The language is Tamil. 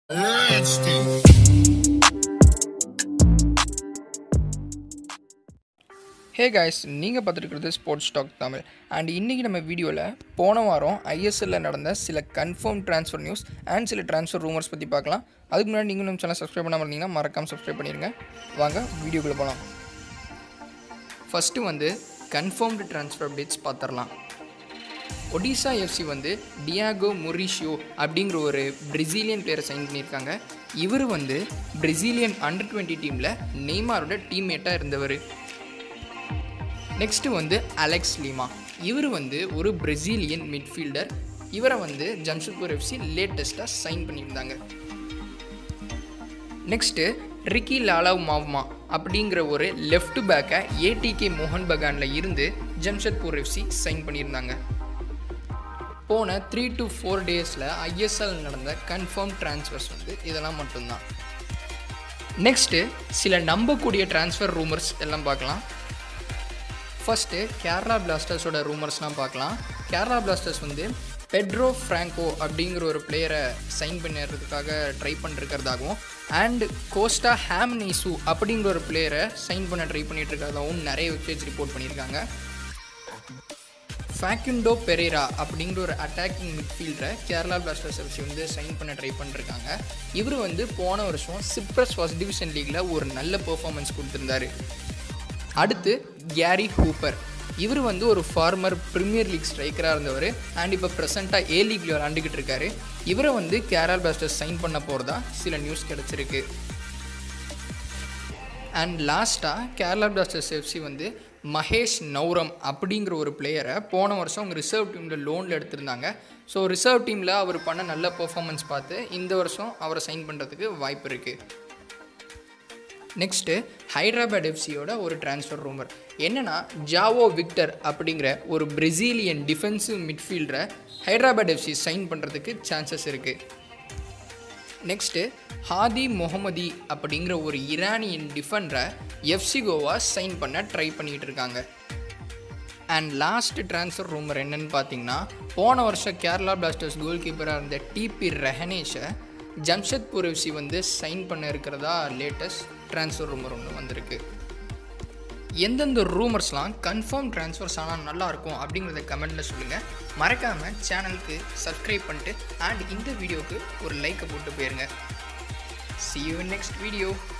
Nasty. ஹே காய்ஸ் நீங்கள் பார்த்துருக்கிறது ஸ்போர்ட்ஸ் டாக் தமிழ் அண்ட் இன்றைக்கி நம்ம வீடியோவில் போன வாரம் ஐஎஸ்எல்ல நடந்த சில கன்ஃபார்ம் ட்ரான்ஸ்ஃபர் நியூஸ் அண்ட் சில ட்ரான்ஸ்ஃபர் ரூமர்ஸ் பற்றி பார்க்கலாம் அதுக்கு முன்னாடி நீங்களும் நம்ம சேனல் சப்ஸ்கிரைப் பண்ணாமல் இருந்தீங்கன்னா மறக்காமல் சப்ஸ்கிரைப் பண்ணிடுங்க வாங்க வீடியோக்குள்ளே போகலாம் ஃபஸ்ட்டு வந்து கன்ஃபார்ம்டு ட்ரான்ஸ்ஃபர் அப்டேட்ஸ் பார்த்துடலாம் ஒடிசா எஃப்சி வந்து டியாகோ மொரிஷியோ அப்படிங்கிற ஒரு பிரசீலியன் பிளேயரை சைன் பண்ணியிருக்காங்க இவர் வந்து பிரசீலியன் அண்டர் டுவெண்ட்டி டீமில் நெய்மாரோட டீம்மேட்டாக இருந்தவர் நெக்ஸ்ட்டு வந்து அலெக்ஸ் லீமா இவர் வந்து ஒரு பிரசீலியன் மிட்ஃபீல்டர் இவரை வந்து ஜம்ஷெட்பூர் எஃப்சி லேட்டஸ்ட்டாக சைன் பண்ணியிருந்தாங்க நெக்ஸ்ட்டு ரிக்கி லாலவ் மாவ்மா அப்படிங்கிற ஒரு லெஃப்ட் பேக்கை ஏடிகே மோகன் பகானில் இருந்து ஜம்ஷெட்பூர் எஃப்சி சைன் பண்ணியிருந்தாங்க போன த்ரீ டு ஃபோர் டேஸில் ஐஎஸ்எல் நடந்த கன்ஃபார்ம் ட்ரான்ஸ்ஃபர்ஸ் வந்து இதெல்லாம் மட்டும்தான் நெக்ஸ்ட்டு சில நம்பக்கூடிய ட்ரான்ஸ்ஃபர் ரூமர்ஸ் எல்லாம் பார்க்கலாம் ஃபஸ்ட்டு கேரளா பிளாஸ்டர்ஸோட ரூமர்ஸ்லாம் பார்க்கலாம் கேரளா பிளாஸ்டர்ஸ் வந்து பெட்ரோ ஃப்ராங்கோ அப்படிங்கிற ஒரு பிளேயரை சைன் பண்ணுறதுக்காக ட்ரை பண்ணிருக்கிறதாகவும் அண்ட் கோஸ்டா ஹேம்னேசு அப்படிங்கிற ஒரு பிளேயரை சைன் பண்ண ட்ரை பண்ணிட்டு இருக்கிறதாகவும் நிறைய வெப்சைட்ஸ் ரிப்போர்ட் பண்ணியிருக்காங்க ஃபேக்குண்டோ பெரேரா அப்படிங்கிற ஒரு அட்டாக்கிங் மிட்ஃபீல்டரை கேரளா பிளாஸ்டர்ஸ் எஃப்சி வந்து சைன் பண்ண ட்ரை பண்ணிருக்காங்க இவர் வந்து போன வருஷம் சிப்ரஸ் ஃபர்ஸ்ட் டிவிஷன் லீக்ல ஒரு நல்ல பெர்ஃபார்மன்ஸ் கொடுத்துருந்தாரு அடுத்து கேரி ஹூப்பர் இவர் வந்து ஒரு ஃபார்மர் ப்ரீமியர் லீக் ஸ்ட்ரைக்கராக இருந்தவர் அண்ட் இப்போ ப்ரெசெண்டாக ஏ லீக்ல விளாண்டுக்கிட்டு இருக்காரு இவரை வந்து கேரளா பிளாஸ்டர்ஸ் சைன் பண்ண போகிறதா சில நியூஸ் கிடச்சிருக்கு அண்ட் லாஸ்ட்டாக கேரளா பிளாஸ்டர்ஸ் எஃப்சி வந்து மகேஷ் நௌரம் அப்படிங்கிற ஒரு பிளேயரை போன வருஷம் அவங்க ரிசர்வ் டீமில் லோனில் எடுத்திருந்தாங்க ஸோ ரிசர்வ் டீமில் அவர் பண்ண நல்ல பெர்ஃபார்மன்ஸ் பார்த்து இந்த வருஷம் அவரை சைன் பண்ணுறதுக்கு வாய்ப்பு இருக்குது நெக்ஸ்ட்டு ஹைதராபாத் எஃப்சியோட ஒரு ட்ரான்ஸ்ஃபர் ரூமர் என்னன்னா ஜாவோ விக்டர் அப்படிங்கிற ஒரு பிரசீலியன் டிஃபென்சிவ் மிட்ஃபீல்டரை ஹைதராபாத் எஃப்சி சைன் பண்ணுறதுக்கு சான்சஸ் இருக்குது நெக்ஸ்ட்டு ஹாதி முகமதி அப்படிங்கிற ஒரு ஈரானியன் டிஃபெண்டரை எஃப்சி கோவா சைன் பண்ண ட்ரை பண்ணிகிட்டு இருக்காங்க அண்ட் லாஸ்ட் ட்ரான்ஸ்ஃபர் ரூமர் என்னன்னு பார்த்தீங்கன்னா போன வருஷம் கேரளா பிளாஸ்டர்ஸ் கோல் கீப்பராக இருந்த டிபி ரெஹனேஷை ஜம்ஷெத்பூர் எஃப்சி வந்து சைன் பண்ண இருக்கிறதா லேட்டஸ்ட் ட்ரான்ஸ்ஃபர் ரூமர் ஒன்று வந்திருக்கு எந்தெந்த ரூமர்ஸ்லாம் கன்ஃபார்ம் ட்ரான்ஸ்ஃபர்ஸ் ஆனால் நல்லாயிருக்கும் அப்படிங்கிறத கமெண்ட்டில் சொல்லுங்கள் மறக்காமல் சேனலுக்கு சப்ஸ்கிரைப் பண்ணிட்டு அண்ட் இந்த வீடியோவுக்கு ஒரு லைக்கை போட்டு போயிருங்க see you in next video